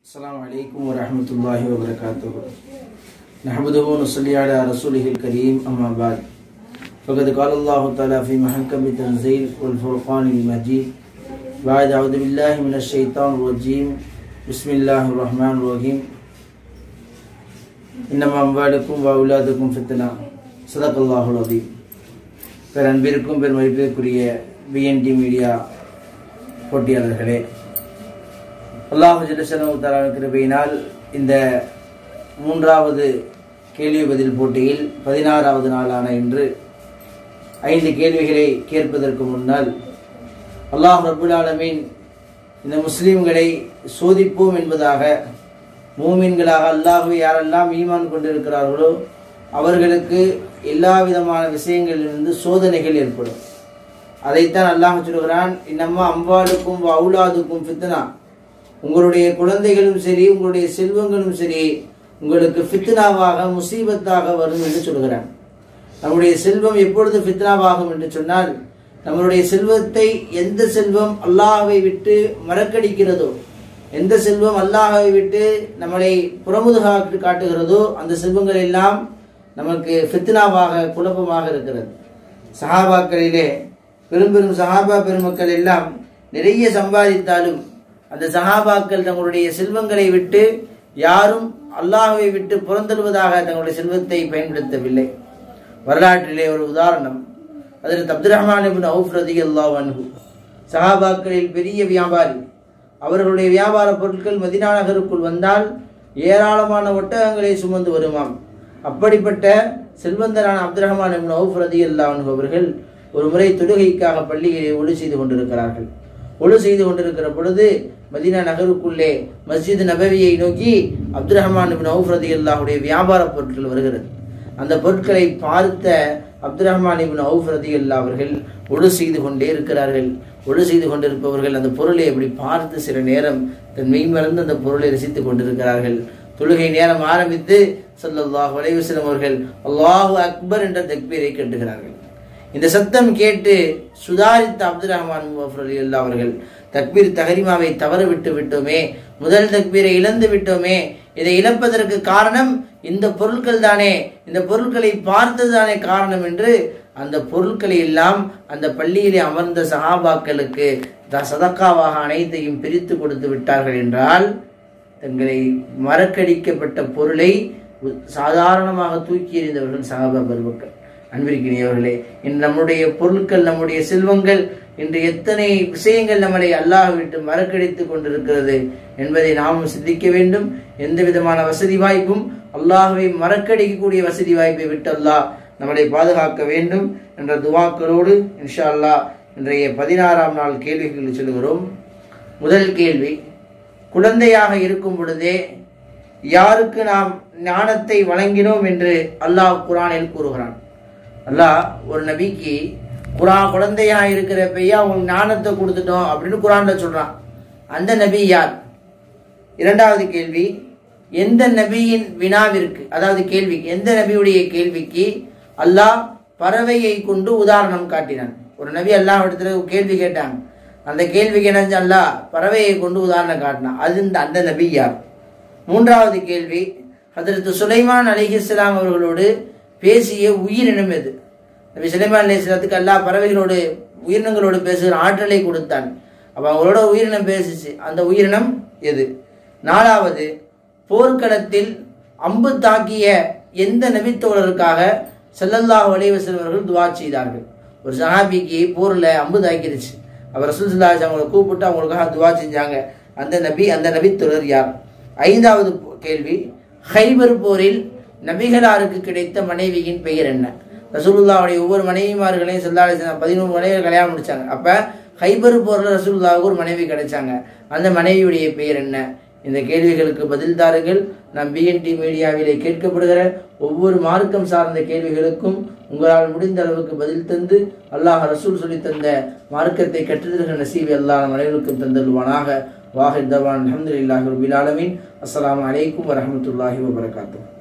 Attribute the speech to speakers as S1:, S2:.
S1: السلام عليكم ورحمة الله وبركاته نحمده ونصلي على رسوله الكريم أما بعد فقد قال الله تعالى في محكم التنزيل والفرقان المجيد بعد أعوذ بالله من الشيطان الرجيم بسم الله الرحمن الرحيم إنما أموالكم وأولادكم فتنة صدق الله العظيم பேரன்பிற்கும் பெருமதிப்பிற்குரிய BNT media போட்டியாளர்களே அல்லாஹு ஜெலசனவு தலான கிருபையினால் இந்த மூன்றாவது கேள்வி பதில் போட்டியில் பதினாறாவது நாளான இன்று ஐந்து கேள்விகளை கேட்பதற்கு முன்னால் அல்லாஹ் ரபுல் ஆலமீன் இந்த முஸ்லீம்களை சோதிப்போம் என்பதாக மூமின்களாக அல்லாஹுவை யாரெல்லாம் ஈமான் கொண்டிருக்கிறார்களோ அவர்களுக்கு எல்லா விதமான விஷயங்களிலிருந்து சோதனைகள் ஏற்படும் அதைத்தான் அல்லாஹ் சொல்கிறான் இன்னம்மா அம்பாளுக்கும் அவுலாதுக்கும் ஃபித்னா உங்களுடைய குழந்தைகளும் சரி உங்களுடைய செல்வங்களும் சரி உங்களுக்கு ஃபித்னாவாக முசீபத்தாக வரும் என்று சொல்கிறான் நம்முடைய செல்வம் எப்பொழுது ஃபித்னாவாகும் என்று சொன்னால் நம்மளுடைய செல்வத்தை எந்த செல்வம் அல்லாஹை விட்டு மறக்கடிக்கிறதோ எந்த செல்வம் அல்லாஹை விட்டு நம்மளை புறமுதுகாட்டு காட்டுகிறதோ அந்த செல்வங்கள் எல்லாம் நமக்கு ஃபித்னாவாக குழப்பமாக இருக்கிறது சஹாபாக்களிலே பெரும் பெரும் சஹாபா பெருமக்கள் எல்லாம் நிறைய சம்பாதித்தாலும் அந்த சஹாபாக்கள் தங்களுடைய செல்வங்களை விட்டு யாரும் அல்லாஹுவை விட்டு புறந்தழுவதாக தங்களுடைய செல்வத்தை பயன்படுத்தவில்லை வரலாற்றிலே ஒரு உதாரணம் அதில் அப்துல் ரஹ்மான் இபின் அவுஃப் ரதி அல்லாஹ் அன்ஹு சஹாபாக்களில் பெரிய வியாபாரி அவர்களுடைய வியாபார பொருட்கள் மதினா நகருக்குள் வந்தால் ஏராளமான ஒட்டகங்களை சுமந்து வருமாம் அப்படிப்பட்ட செல்வந்தரான அப்துல் ரஹ்மான் இபின் அவுஃப் ரதி அல்லாஹ் அன்ஹு அவர்கள் ஒரு முறை தொழுகைக்காக பள்ளிகளை ஒளி செய்து கொண்டிருக்கிறார்கள் ஒழு செய்து கொண்டிருக்கிற பொழுது மதீனா நகருக்குள்ளே மஸ்ஜித் நபவியை நோக்கி அப்துல் ரஹ்மான் நவுஃப் ரதி அல்லாஹுடைய வியாபார பொருட்கள் வருகிறது அந்த பொருட்களை பார்த்த அப்துல் ரஹ்மான் இபின் அவுஃப் ரதி அல்லா அவர்கள் ஒழு செய்து கொண்டே இருக்கிறார்கள் ஒழு செய்து கொண்டிருப்பவர்கள் அந்த பொருளை அப்படி பார்த்து சில நேரம் தன் மெய்மறந்து அந்த பொருளை ரசித்துக் கொண்டிருக்கிறார்கள் தொழுகை நேரம் ஆரம்பித்து சல்லாஹ் வலைவசலம் அவர்கள் அல்லாஹு அக்பர் என்ற தக்பீரை கட்டுகிறார்கள் இந்த சத்தம் கேட்டு சுதாரித்த அப்துல் ரஹ்மான் அல்லா அவர்கள் தக்பீர் தஹரிமாவை தவற விட்டு விட்டோமே முதல் தக்பீரை இழந்து விட்டோமே இதை இழப்பதற்கு காரணம் இந்த பொருட்கள் தானே இந்த பொருட்களை பார்த்தது தானே காரணம் என்று அந்த பொருட்களை எல்லாம் அந்த பள்ளியிலே அமர்ந்த சஹாபாக்களுக்கு சதக்காவாக அனைத்தையும் பிரித்து கொடுத்து விட்டார்கள் என்றால் தங்களை மறக்கடிக்கப்பட்ட பொருளை சாதாரணமாக தூக்கி எறிந்தவர்கள் சஹாபா பெருமக்கள் அன்பிற்கினியவர்களே இன்று நம்முடைய பொருட்கள் நம்முடைய செல்வங்கள் இன்று எத்தனை விஷயங்கள் நம்மளை அல்லாஹ் விட்டு மறக்கடித்துக் கொண்டிருக்கிறது என்பதை நாமும் சிந்திக்க வேண்டும் எந்த விதமான வசதி வாய்ப்பும் அல்லாஹுவை மறக்கடிக்கக்கூடிய வசதி வாய்ப்பை விட்டு அல்லாஹ் நம்மளை பாதுகாக்க வேண்டும் என்ற துவாக்களோடு இன்ஷா அல்லாஹ் இன்றைய பதினாறாம் நாள் கேள்விகள் சொல்கிறோம் முதல் கேள்வி குழந்தையாக இருக்கும் பொழுதே யாருக்கு நாம் ஞானத்தை வழங்கினோம் என்று அல்லாஹ் குரானில் கூறுகிறான் அல்லாஹ் ஒரு நபிக்கு குரான் குழந்தையா இருக்கிற பையா உங்களுக்கு ஞானத்தை கொடுத்துட்டோம் அப்படின்னு குரான்ல சொல்றான் அந்த நபி யார் இரண்டாவது கேள்வி எந்த நபியின் வினாவிற்கு அதாவது கேள்வி எந்த நபியுடைய கேள்விக்கு அல்லாஹ் பறவையை கொண்டு உதாரணம் காட்டினான் ஒரு நபி அல்லாஹ் இடத்துல கேள்வி கேட்டாங்க அந்த கேள்விக்கு என்ன அல்லாஹ் பறவையை கொண்டு உதாரணம் காட்டினான் அது இந்த அந்த நபி யார் மூன்றாவது கேள்வி அதற்கு சுலைமான் அலிஹிஸ்லாம் அவர்களோடு பேசிய உயிரினம் எது நபி சுலைமான் அலி இஸ்லாத்துக்கு எல்லா பறவைகளோடு உயிரினங்களோடு பேசுகிற ஆற்றலை கொடுத்தான் அப்போ அவங்களோட உயிரினம் பேசிச்சு அந்த உயிரினம் எது நாலாவது போர்க்களத்தில் அம்பு தாக்கிய எந்த நபித்தோழருக்காக செல்லல்லாஹ் வலைவசல்வர்கள் துவா செய்தார்கள் ஒரு சஹாபிக்கு போரில் அம்பு தாக்கிருச்சு அவர் ரசூல் சல்லாஹ் அவங்களை கூப்பிட்டு அவங்களுக்காக துவா செஞ்சாங்க அந்த நபி அந்த நபித்தோழர் யார் ஐந்தாவது கேள்வி ஹைபர் போரில் நபிகளாருக்கு கிடைத்த மனைவியின் பெயர் என்ன ரசூலுல்லாவுடைய ஒவ்வொரு மனைவிமார்களையும் சொல்லாலே பதினோரு மனைவிகள் கல்யாணம் முடிச்சாங்க அப்போ ஹைபர் போரில் ரசூலுல்லாவுக்கு ஒரு மனைவி கிடைச்சாங்க அந்த மனைவியுடைய பெயர் என்ன இந்த கேள்விகளுக்கு பதில் தாருங்கள் நம் பிஎன்டி மீடியாவிலே கேட்கப்படுகிற ஒவ்வொரு மார்க்கம் சார்ந்த கேள்விகளுக்கும் உங்களால் முடிந்த அளவுக்கு பதில் தந்து அல்லாஹ் ரசூல் சொல்லி தந்த மார்க்கத்தை கற்றுதல்கிற நசீவி அல்லாஹ் அனைவருக்கும் தந்தல்வானாக வாஹித் தவான் அஹமதுல்லாஹி ரபில் ஆலமீன் அஸ்லாம் வலைக்கம் வரமத்துல்லாஹி வபரகாத்தூ